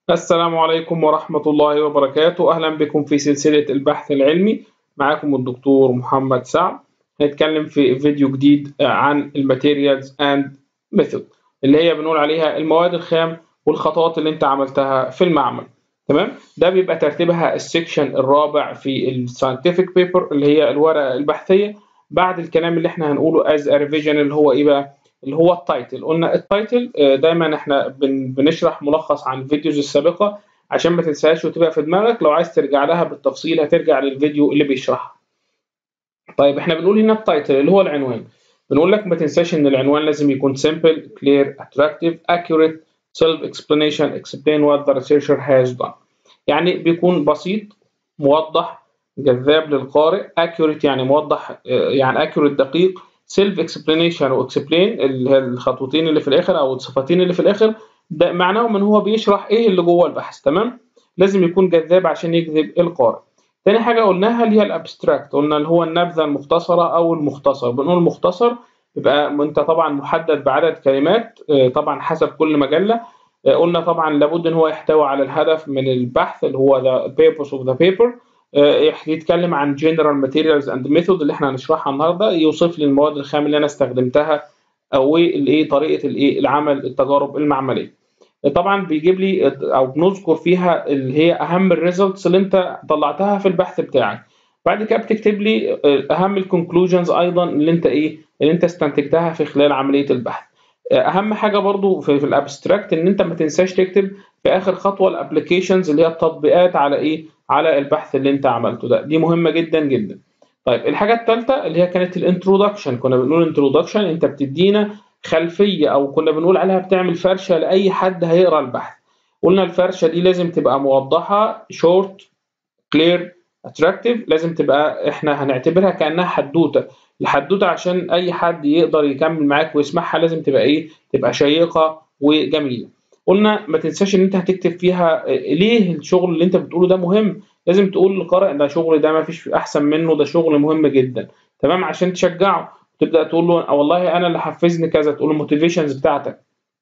السلام عليكم ورحمة الله وبركاته أهلا بكم في سلسلة البحث العلمي معاكم الدكتور محمد سعد هنتكلم في فيديو جديد عن الماتيريالز اند ميثود اللي هي بنقول عليها المواد الخام والخطوات اللي انت عملتها في المعمل تمام ده بيبقى ترتيبها السكشن الرابع في الساينتفك بيبر اللي هي الورقة البحثية بعد الكلام اللي احنا هنقوله از ريفيجن اللي هو ايه بقى اللي هو التايتل قلنا التايتل دايما احنا بنشرح ملخص عن الفيديوز السابقه عشان ما تنساهاش وتبقى في دماغك لو عايز ترجع لها بالتفصيل هترجع للفيديو اللي بيشرحها طيب احنا بنقول هنا التايتل اللي هو العنوان بنقول لك ما تنساش ان العنوان لازم يكون simple clear attractive accurate self explanation explain what the researcher has done يعني بيكون بسيط موضح جذاب للقارئ accurate يعني موضح يعني accurate دقيق سيلف اكسبلانيشن واكسبلين الخطوتين اللي في الاخر او الصفتين اللي في الاخر ده معناهم ان هو بيشرح ايه اللي جوه البحث تمام لازم يكون جذاب عشان يجذب القارئ تاني حاجه قلناها اللي هي الابستراكت قلنا اللي هو النبذه المختصره او المختصر بنقول مختصر يبقى انت طبعا محدد بعدد كلمات طبعا حسب كل مجله قلنا طبعا لابد ان هو يحتوي على الهدف من البحث اللي هو the purpose of the paper يتكلم عن general materials and method اللي احنا هنشرحها النهارده يوصف لي المواد الخام اللي انا استخدمتها او الايه طريقه الايه العمل التجارب المعمليه طبعا بيجيب لي او بنذكر فيها اللي هي اهم الريزلتس اللي انت طلعتها في البحث بتاعك بعد كده بتكتب لي اهم الكونكلوجنز ايضا اللي انت ايه اللي انت استنتجتها في خلال عمليه البحث اهم حاجه برضو في, في الابستراكت ان انت ما تنساش تكتب في اخر خطوه الابلكيشنز اللي هي التطبيقات على ايه على البحث اللي انت عملته ده دي مهمه جدا جدا طيب الحاجه الثالثه اللي هي كانت الانترودكشن كنا بنقول انترودكشن انت بتدينا خلفيه او كنا بنقول عليها بتعمل فرشه لاي حد هيقرا البحث قلنا الفرشه دي لازم تبقى موضحه شورت كلير اتراكتيف لازم تبقى احنا هنعتبرها كانها حدوته الحدوته عشان اي حد يقدر يكمل معاك ويسمعها لازم تبقى ايه تبقى شيقه وجميله قلنا ما تنساش ان انت هتكتب فيها ليه الشغل اللي انت بتقوله ده مهم لازم تقول للقارئ ده شغل ده ما فيش احسن منه ده شغل مهم جدا تمام عشان تشجعه تبدا تقول له والله انا اللي حفزني كذا تقول له الموتيفيشنز بتاعتك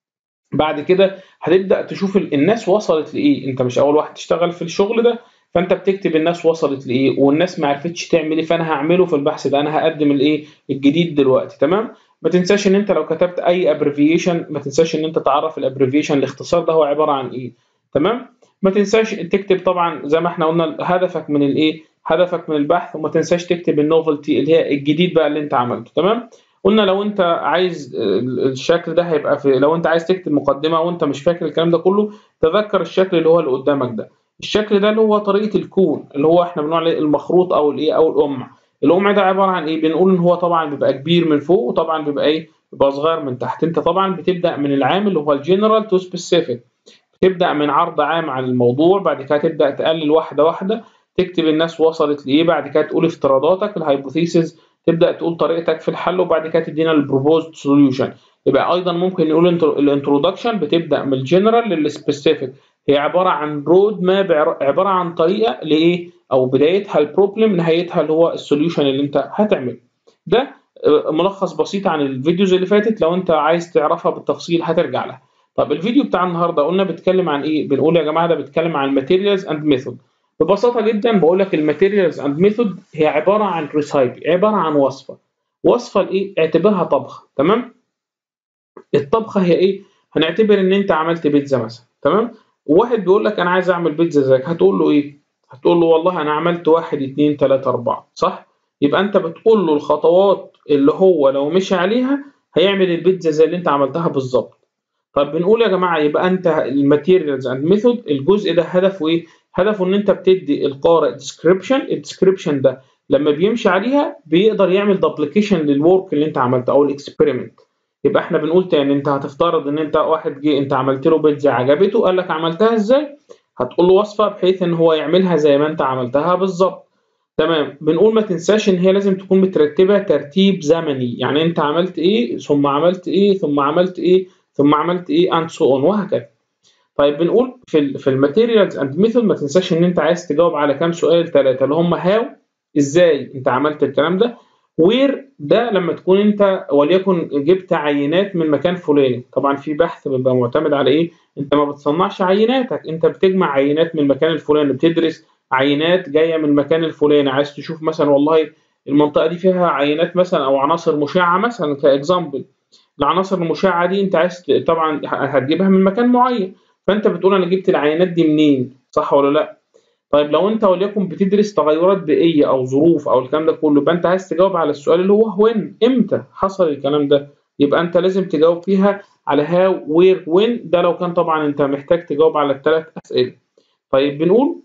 بعد كده هتبدا تشوف الناس وصلت لايه انت مش اول واحد تشتغل في الشغل ده فانت بتكتب الناس وصلت لايه والناس ما عرفتش تعمل ايه فانا هعمله في البحث ده انا هقدم الايه الجديد دلوقتي تمام ما تنساش ان انت لو كتبت اي ابريفيشن ما تنساش ان انت تعرف الابريفيشن الاختصار ده هو عباره عن ايه تمام ما تنساش تكتب طبعا زي ما احنا قلنا هدفك من الايه هدفك من البحث وما تنساش تكتب النوفلتي اللي هي الجديد بقى اللي انت عملته تمام قلنا لو انت عايز الشكل ده هيبقى في لو انت عايز تكتب مقدمه وانت مش فاكر الكلام ده كله تذكر الشكل اللي هو اللي قدامك ده الشكل ده اللي هو طريقه الكون اللي هو احنا بنقول عليه المخروط او الايه او القمع القمع ده عباره عن ايه بنقول ان هو طبعا بيبقى كبير من فوق وطبعا بيبقى ايه بيبقى صغير من تحت انت طبعا بتبدا من العام اللي هو الجنرال تو سبيسيفيك تبدا من عرض عام عن الموضوع بعد كده تبدا تقلل واحده واحده تكتب الناس وصلت لايه بعد كده تقول افتراضاتك الهايبوثيسز تبدا تقول طريقتك في الحل وبعد كده تدينا البروبوزد سوليوشن يبقى ايضا ممكن نقول الانترودكشن بتبدا من الجنرال للسبيسيفيك هي عباره عن رود ماب عباره عن طريقه لايه او بدايتها البروبلم نهايتها اللي هو السوليوشن اللي انت هتعمله ده ملخص بسيط عن الفيديوز اللي فاتت لو انت عايز تعرفها بالتفصيل هترجع لها طب الفيديو بتاع النهارده قلنا بيتكلم عن ايه بنقول يا جماعه ده بيتكلم عن الماتيريالز اند ميثود ببساطه جدا بقول لك الماتيريالز اند ميثود هي عباره عن ريسايبل عباره عن وصفه وصفه لايه اعتبرها طبخه تمام الطبخه هي ايه هنعتبر ان انت عملت بيتزا مثلا تمام وواحد بيقول لك انا عايز اعمل بيتزا زيك هتقول له ايه هتقول له والله انا عملت واحد اتنين تلاته اربعه صح يبقى انت بتقول له الخطوات اللي هو لو مشي عليها هيعمل البيتزا زي اللي انت عملتها بالظبط طب بنقول يا جماعه يبقى انت الماتيريالز اند ميثود الجزء ده هدفه ايه هدفه ان انت بتدي القارئ ديسكريبشن الديسكريبشن ده لما بيمشي عليها بيقدر يعمل دبليكيشن للورك اللي انت عملته او الاكسبيرمنت يبقى احنا بنقول تاني انت هتفترض ان انت واحد جه انت عملت له بيتزا عجبته قال لك عملتها ازاي هتقول له وصفه بحيث ان هو يعملها زي ما انت عملتها بالظبط تمام بنقول ما تنساش ان هي لازم تكون مترتبه ترتيب زمني يعني انت عملت ايه ثم عملت ايه ثم عملت ايه ثم عملت ايه اند سو اون وهكذا طيب بنقول في ال في الماتيريالز اند ميثود ما تنساش ان انت عايز تجاوب على كام سؤال ثلاثه اللي هم هاو ازاي انت عملت الكلام ده وير ده لما تكون انت وليكن جبت عينات من مكان فلاني طبعا في بحث بيبقى معتمد على ايه انت ما بتصنعش عيناتك انت بتجمع عينات من المكان الفلاني بتدرس عينات جايه من المكان الفلاني عايز تشوف مثلا والله المنطقه دي فيها عينات مثلا او عناصر مشعه مثلا كاكزامبل العناصر المشعه دي انت عايز طبعا هتجيبها من مكان معين فانت بتقول انا جبت العينات دي منين صح ولا لا طيب لو انت وليكن بتدرس تغيرات بيئيه او ظروف او الكلام ده كله يبقى انت عايز تجاوب على السؤال اللي هو وين امتى حصل الكلام ده يبقى انت لازم تجاوب فيها على هاو وير وين ده لو كان طبعا انت محتاج تجاوب على الثلاث اسئله طيب بنقول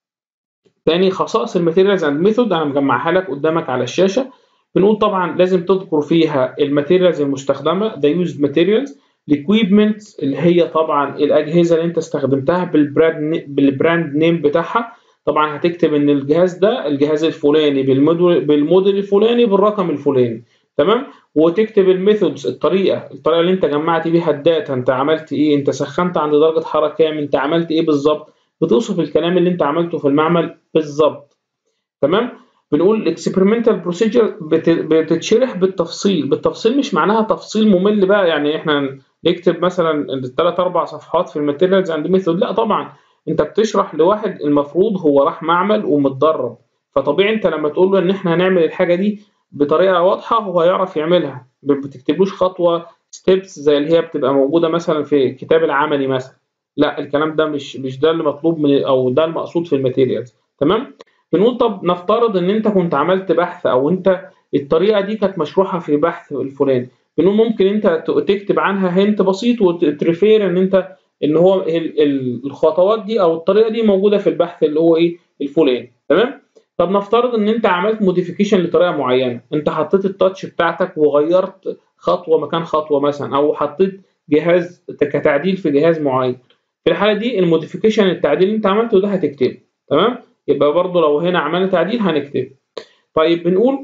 تاني خصائص الماتيريالز اند ميثود انا مجمعها لك قدامك على الشاشه بنقول طبعا لازم تذكر فيها الماتيريالز المستخدمه ذا يوزد ماتيريالز الاكويبمنت اللي هي طبعا الاجهزه اللي انت استخدمتها بالبراند بالبراند نيم بتاعها طبعا هتكتب ان الجهاز ده الجهاز الفلاني بالموديل بالموديل الفلاني بالرقم الفلاني تمام وتكتب الميثودز الطريقه الطريقه اللي انت جمعت بيها الداتا انت عملت ايه انت سخنت عند درجه حراره كام انت عملت ايه بالظبط بتوصف الكلام اللي انت عملته في المعمل بالظبط تمام بنقول الاكسبيرمنتال بروسيجر بتتشرح بالتفصيل بالتفصيل مش معناها تفصيل ممل بقى يعني احنا نكتب مثلا ثلاث اربع صفحات في الماتيريالز اند ميثود لا طبعا انت بتشرح لواحد المفروض هو راح معمل ومتدرب فطبيعي انت لما تقول له ان احنا هنعمل الحاجه دي بطريقه واضحه هو هيعرف يعملها ما بتكتبلوش خطوه ستيبس زي اللي هي بتبقى موجوده مثلا في الكتاب العملي مثلا لا الكلام ده مش مش ده اللي مطلوب من او ده المقصود في الماتيريالز تمام بنقول طب نفترض ان انت كنت عملت بحث او انت الطريقه دي كانت مشروحه في بحث الفلاني بنقول ممكن انت تكتب عنها هنت بسيط وتريفير ان انت ان هو الخطوات دي او الطريقه دي موجوده في البحث اللي هو ايه الفلاني تمام طب نفترض ان انت عملت موديفيكيشن لطريقه معينه انت حطيت التاتش بتاعتك وغيرت خطوه مكان خطوه مثلا او حطيت جهاز كتعديل في جهاز معين في الحاله دي الموديفيكيشن التعديل اللي انت عملته ده هتكتبه تمام يبقى برضو لو هنا عملنا تعديل هنكتب طيب بنقول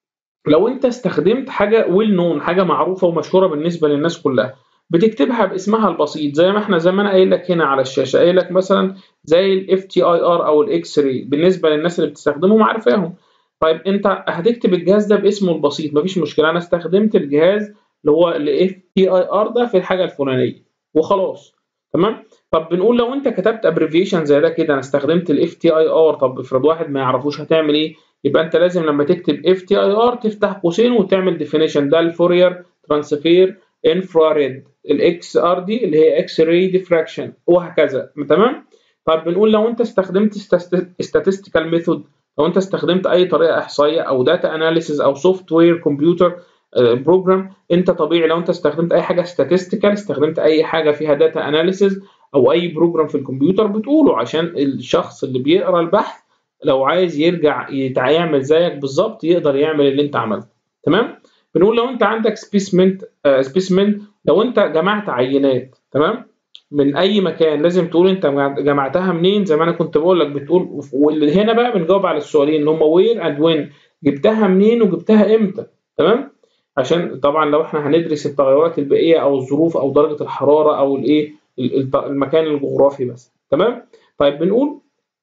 لو انت استخدمت حاجه ويل نون حاجه معروفه ومشهوره بالنسبه للناس كلها بتكتبها باسمها البسيط زي ما احنا زي ما انا قايل لك هنا على الشاشه قايل لك مثلا زي الاف تي اي ار او الاكس راي بالنسبه للناس اللي بتستخدمهم عارفاهم طيب انت هتكتب الجهاز ده باسمه البسيط مفيش مشكله انا استخدمت الجهاز اللي هو الاف تي اي ار ده في الحاجه الفلانيه وخلاص تمام طب بنقول لو انت كتبت ابريفيشن زي ده كده انا استخدمت الاف تي اي ار طب افرض واحد ما يعرفوش هتعمل ايه يبقى انت لازم لما تكتب اف تي اي ار تفتح قوسين وتعمل ديفينيشن ده الفورير ترانسفير انفراريد الاكس ار دي اللي هي اكس راي ديفراكشن وهكذا تمام طب بنقول لو انت استخدمت statistical ميثود لو انت استخدمت اي طريقه احصائيه او داتا اناليسيز او سوفت وير كمبيوتر بروجرام انت طبيعي لو انت استخدمت اي حاجه statistical استخدمت اي حاجه فيها داتا اناليسيز او اي بروجرام في الكمبيوتر بتقوله عشان الشخص اللي بيقرا البحث لو عايز يرجع يعمل زيك بالظبط يقدر يعمل اللي انت عملته تمام بنقول لو انت عندك سبيسمنت سبيسمنت لو انت جمعت عينات تمام من اي مكان لازم تقول انت جمعتها منين زي ما انا كنت بقول لك بتقول واللي هنا بقى بنجاوب على السؤالين اللي هم وير اند وين جبتها منين وجبتها امتى تمام عشان طبعا لو احنا هندرس التغيرات البيئيه او الظروف او درجه الحراره او الايه المكان الجغرافي بس تمام طيب بنقول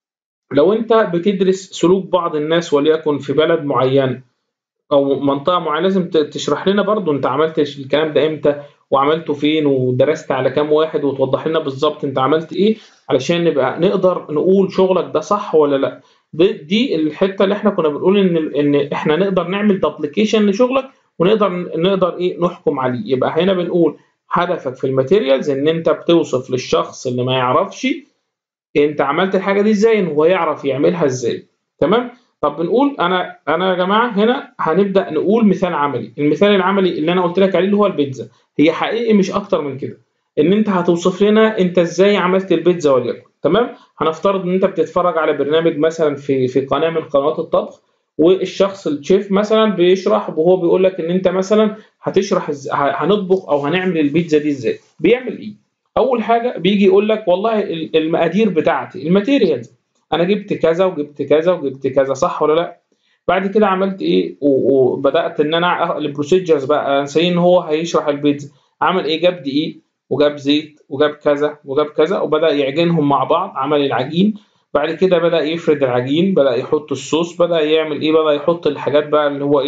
لو انت بتدرس سلوك بعض الناس وليكن في بلد معين او منطقه معينه لازم تشرح لنا برضو انت عملت الكلام ده امتى وعملته فين ودرست على كام واحد وتوضح لنا بالظبط انت عملت ايه علشان نبقى نقدر نقول شغلك ده صح ولا لا دي, دي الحته اللي احنا كنا بنقول ان ان احنا نقدر نعمل دبليكيشن لشغلك ونقدر نقدر ايه نحكم عليه يبقى هنا بنقول هدفك في الماتيريالز ان انت بتوصف للشخص اللي ما يعرفش انت عملت الحاجه دي ازاي ان هو يعرف يعملها ازاي تمام طب بنقول انا انا يا جماعه هنا هنبدا نقول مثال عملي المثال العملي اللي انا قلت لك عليه اللي هو البيتزا هي حقيقي مش اكتر من كده ان انت هتوصف لنا انت ازاي عملت البيتزا وليكن تمام هنفترض ان انت بتتفرج على برنامج مثلا في في قناه من قنوات الطبخ والشخص الشيف مثلا بيشرح وهو بيقول لك ان انت مثلا هتشرح هنطبخ او هنعمل البيتزا دي ازاي بيعمل ايه اول حاجه بيجي يقول لك والله المقادير بتاعتي الماتيريالز انا جبت كذا وجبت كذا وجبت كذا صح ولا لا بعد كده عملت ايه وبدات ان انا البروسيجرز بقى انسى ان هو هيشرح البيتزا عمل ايه جاب دقيق وجاب زيت وجاب كذا وجاب كذا وبدا يعجنهم مع بعض عمل العجين بعد كده بدا يفرد العجين بدا يحط الصوص بدا يعمل ايه بدا يحط الحاجات بقى اللي هو ايه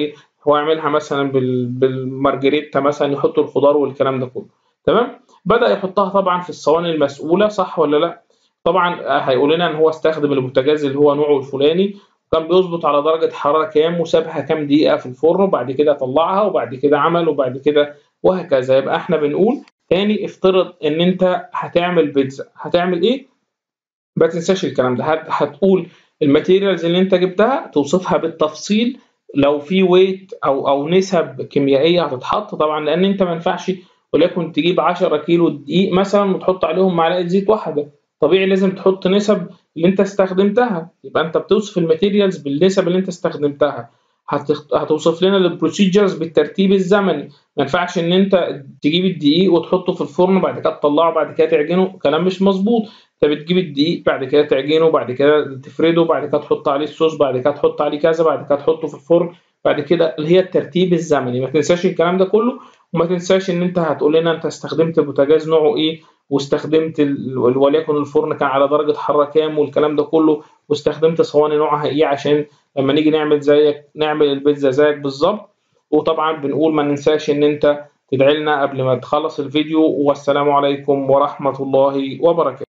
هو يعملها مثلا بالمارجريتا مثلا يحط الخضار والكلام ده كله تمام بدا يحطها طبعا في الصواني المسؤوله صح ولا لا طبعا هيقول لنا ان هو استخدم البوتاجاز اللي هو نوعه الفلاني كان بيظبط على درجه حراره كام وسابها كام دقيقه في الفرن وبعد كده طلعها وبعد كده عمل وبعد كده وهكذا يبقى احنا بنقول تاني افترض ان انت هتعمل بيتزا هتعمل ايه ما تنساش الكلام ده هتقول الماتيريالز اللي انت جبتها توصفها بالتفصيل لو في ويت او او نسب كيميائيه هتتحط طبعا لان انت ما ينفعش وليكن تجيب 10 كيلو دقيق مثلا وتحط عليهم معلقه زيت واحده طبيعي لازم تحط نسب اللي انت استخدمتها يبقى انت بتوصف الماتيريالز بالنسب اللي انت استخدمتها هتوصف لنا البروسيجرز بالترتيب الزمني ما ينفعش ان انت تجيب الدقيق وتحطه في الفرن وبعد كده تطلعه بعد كده تعجنه كلام مش مظبوط انت بتجيب الدقيق بعد كده تعجنه بعد كده تفرده بعد كده تحط عليه الصوص بعد كده تحط عليه كذا بعد كده تحطه في الفرن بعد كده اللي هي الترتيب الزمني ما تنساش الكلام ده كله وما تنساش ان انت هتقول لنا انت استخدمت بوتاجاز نوعه ايه واستخدمت وليكن الفرن كان على درجه حراره كام والكلام ده كله واستخدمت صواني نوعها ايه عشان لما نيجي نعمل زيك نعمل البيتزا زيك بالظبط وطبعا بنقول ما ننساش ان انت تدعي لنا قبل ما تخلص الفيديو والسلام عليكم ورحمه الله وبركاته